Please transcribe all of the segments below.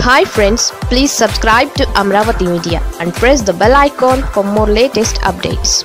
hi friends please subscribe to Amaravati media and press the bell icon for more latest updates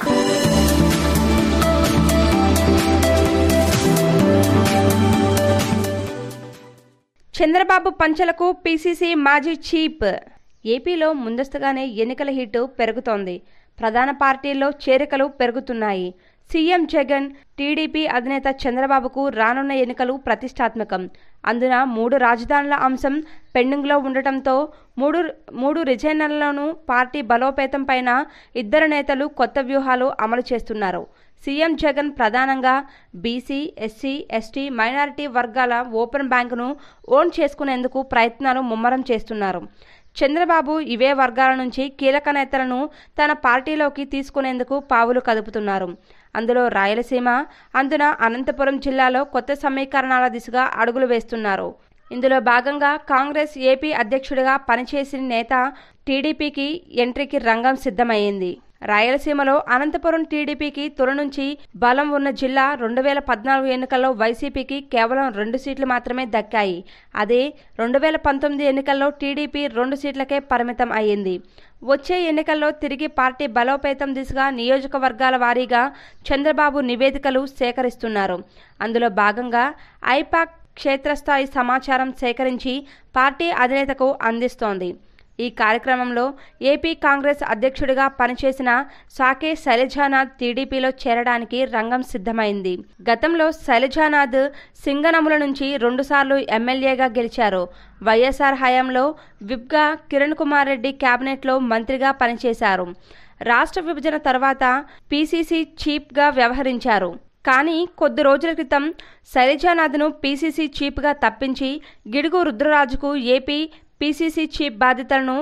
Chandrababu పంచలకు PCC మాజీ chief ఏపీలో ముందస్తుగానే ఎన్నికల heat పెరుగుతోంది ప్రధాన పార్టీల్లో చేరికలు పెరుగుతున్నాయి సీఎం జగన్ టీడీపీ అధినేత చంద్రబాబుకు రానున్న ఎన్నికలు ప్రతిష్టాత్మకం అందున మూడు రాజధానుల అంశం పెండింగ్లో ఉండటంతో మూడు మూడు రిజైనర్లను పార్టీ బలోపేతం పైన ఇద్దరు నేతలు కొత్త వ్యూహాలు అమలు చేస్తున్నారు సీఎం జగన్ ప్రధానంగా బీసీ ఎస్సీ ఎస్టీ మైనారిటీ వర్గాల ఓపెన్ బ్యాంకును ఓన్ చేసుకునేందుకు ప్రయత్నాలు ముమ్మరం చేస్తున్నారు చంద్రబాబు ఇవే వర్గాల నుంచి కీలక నేతలను తన పార్టీలోకి తీసుకునేందుకు పావులు కదుపుతున్నారు అందులో రాయలసీమ అందున అనంతపురం జిల్లాలో కొత్త సమీకరణాల దిశగా అడుగులు వేస్తున్నారు ఇందులో భాగంగా కాంగ్రెస్ ఏపీ అధ్యక్షుడిగా పనిచేసిన నేత టీడీపీకి ఎంట్రీకి రంగం సిద్ధమైంది రాయలసీమలో అనంతపురం టీడీపీకి తొలి నుంచి బలం ఉన్న జిల్లా రెండు వేల పద్నాలుగు ఎన్నికల్లో వైసీపీకి కేవలం రెండు సీట్లు మాత్రమే దక్కాయి అదే రెండు వేల పంతొమ్మిది ఎన్నికల్లో టీడీపీ రెండు సీట్లకే పరిమితం అయ్యింది వచ్చే ఎన్నికల్లో తిరిగి పార్టీ బలోపేతం దిశగా నియోజకవర్గాల వారీగా చంద్రబాబు నివేదికలు సేకరిస్తున్నారు అందులో భాగంగా ఐపాక్ క్షేత్రస్థాయి సమాచారం సేకరించి పార్టీ అధినేతకు అందిస్తోంది ఈ కార్యక్రమంలో ఏపీ కాంగ్రెస్ అధ్యక్షుడిగా పనిచేసిన సాకే శైలజానాథ్ టీడీపీలో చేరడానికి రంగం సిద్ధమైంది గతంలో శైలజానాథ్ సింగనముల నుంచి రెండుసార్లు ఎమ్మెల్యేగా గెలిచారు వైఎస్ఆర్ హయాంలో విప్గా కిరణ్ కుమార్ రెడ్డి కేబినెట్లో మంత్రిగా పనిచేశారు రాష్ట్ర విభజన తర్వాత పీసీసీ చీఫ్గా వ్యవహరించారు కానీ కొద్ది రోజుల క్రితం శైలజానాథ్ను పీసీసీ చీఫ్గా తప్పించి గిడుగు రుద్రరాజుకు ఏపీ పీసీసీ చీఫ్ బాధ్యతలను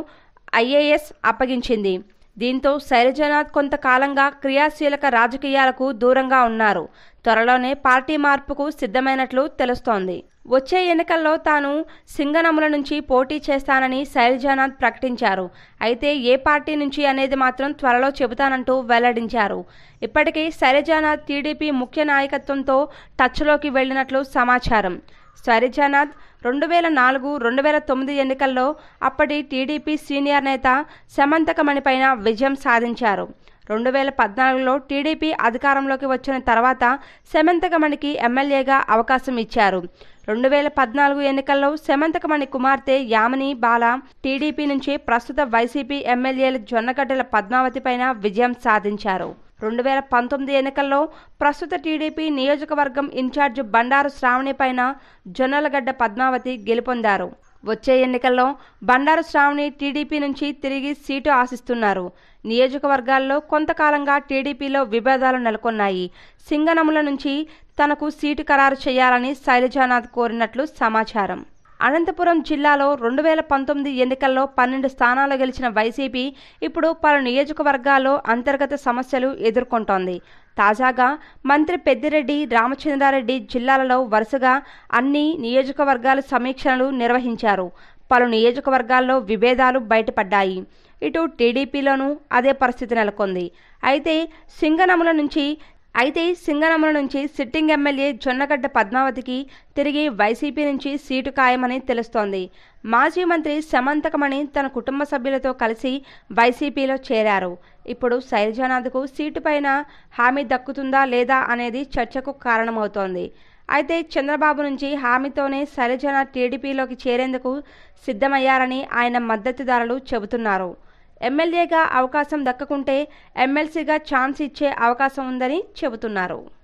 ఐఏఎస్ అప్పగించింది దీంతో శైలజనాథ్ కొంతకాలంగా క్రియాశీలక రాజకీయాలకు దూరంగా ఉన్నారు త్వరలోనే పార్టీ మార్పుకు సిద్ధమైనట్లు తెలుస్తోంది వచ్చే ఎన్నికల్లో తాను సింగనముల నుంచి పోటీ చేస్తానని శైలజానాథ్ ప్రకటించారు అయితే ఏ పార్టీ నుంచి అనేది మాత్రం త్వరలో చెబుతానంటూ వెల్లడించారు ఇప్పటికీ శైలజానాథ్ టీడీపీ ముఖ్య నాయకత్వంతో టచ్లోకి వెళ్లినట్లు సమాచారం శైలజానాథ్ రెండు వేల నాలుగు రెండు వేల తొమ్మిది ఎన్నికల్లో అప్పటి టీడీపీ సీనియర్ నేత సమంతకమణిపైన విజయం సాధించారు రెండు వేల పద్నాలుగులో టీడీపీ అధికారంలోకి వచ్చిన తర్వాత సెమంతకమణికి ఎమ్మెల్యేగా అవకాశం ఇచ్చారు రెండు వేల పద్నాలుగు ఎన్నికల్లో సెమంతకమణి కుమార్తె యామిని బాల టీడీపీ నుంచి ప్రస్తుత వైసీపీ ఎమ్మెల్యేలు జొన్నగడ్డల పద్మావతిపైన విజయం సాధించారు రెండు వేల పంతొమ్మిది ఎన్నికల్లో ప్రస్తుత టీడీపీ నియోజకవర్గం ఇన్ఛార్జ్ బండారు శ్రావణి పైన జొన్నలగడ్డ పద్మావతి గెలుపొందారు వచ్చే ఎన్నికల్లో బండారు శ్రావణి టీడీపీ నుంచి తిరిగి సీటు ఆశిస్తున్నారు నియోజకవర్గాల్లో కొంతకాలంగా టీడీపీలో విభేదాలు నెలకొన్నాయి సింగనముల నుంచి తనకు సీటు ఖరారు చేయాలని శైలజానాథ్ కోరినట్లు సమాచారం అనంతపురం జిల్లాలో రెండు వేల పంతొమ్మిది ఎన్నికల్లో పన్నెండు స్థానాలు గెలిచిన వైసీపీ ఇప్పుడు పలు నియోజకవర్గాల్లో అంతర్గత సమస్యలు ఎదుర్కొంటోంది తాజాగా మంత్రి పెద్దిరెడ్డి రామచంద్రారెడ్డి జిల్లాలలో వరుసగా అన్ని నియోజకవర్గాల సమీక్షలు నిర్వహించారు పలు నియోజకవర్గాల్లో విభేదాలు బయటపడ్డాయి ఇటు టీడీపీలోనూ అదే పరిస్థితి నెలకొంది అయితే సింగనముల నుంచి అయితే సింగనముల నుంచి సిట్టింగ్ ఎమ్మెల్యే జొన్నగడ్డ పద్మావతికి తిరిగి వైసీపీ నుంచి సీటు ఖాయమని తెలుస్తోంది మాజీ మంత్రి సమంతకమణి తన కుటుంబ సభ్యులతో కలిసి వైసీపీలో చేరారు ఇప్పుడు శైలజానాథ్కు సీటు పైన హామీ దక్కుతుందా లేదా అనేది చర్చకు కారణమవుతోంది అయితే చంద్రబాబు నుంచి హామీతోనే శైలజనాథ్ టీడీపీలోకి చేరేందుకు సిద్ధమయ్యారని ఆయన మద్దతుదారులు చెబుతున్నారు ఎమ్మెల్యేగా అవకాశం దక్కకుంటే ఎమ్మెల్సీగా ఛాన్స్ ఇచ్చే అవకాశం ఉందని చెబుతున్నారు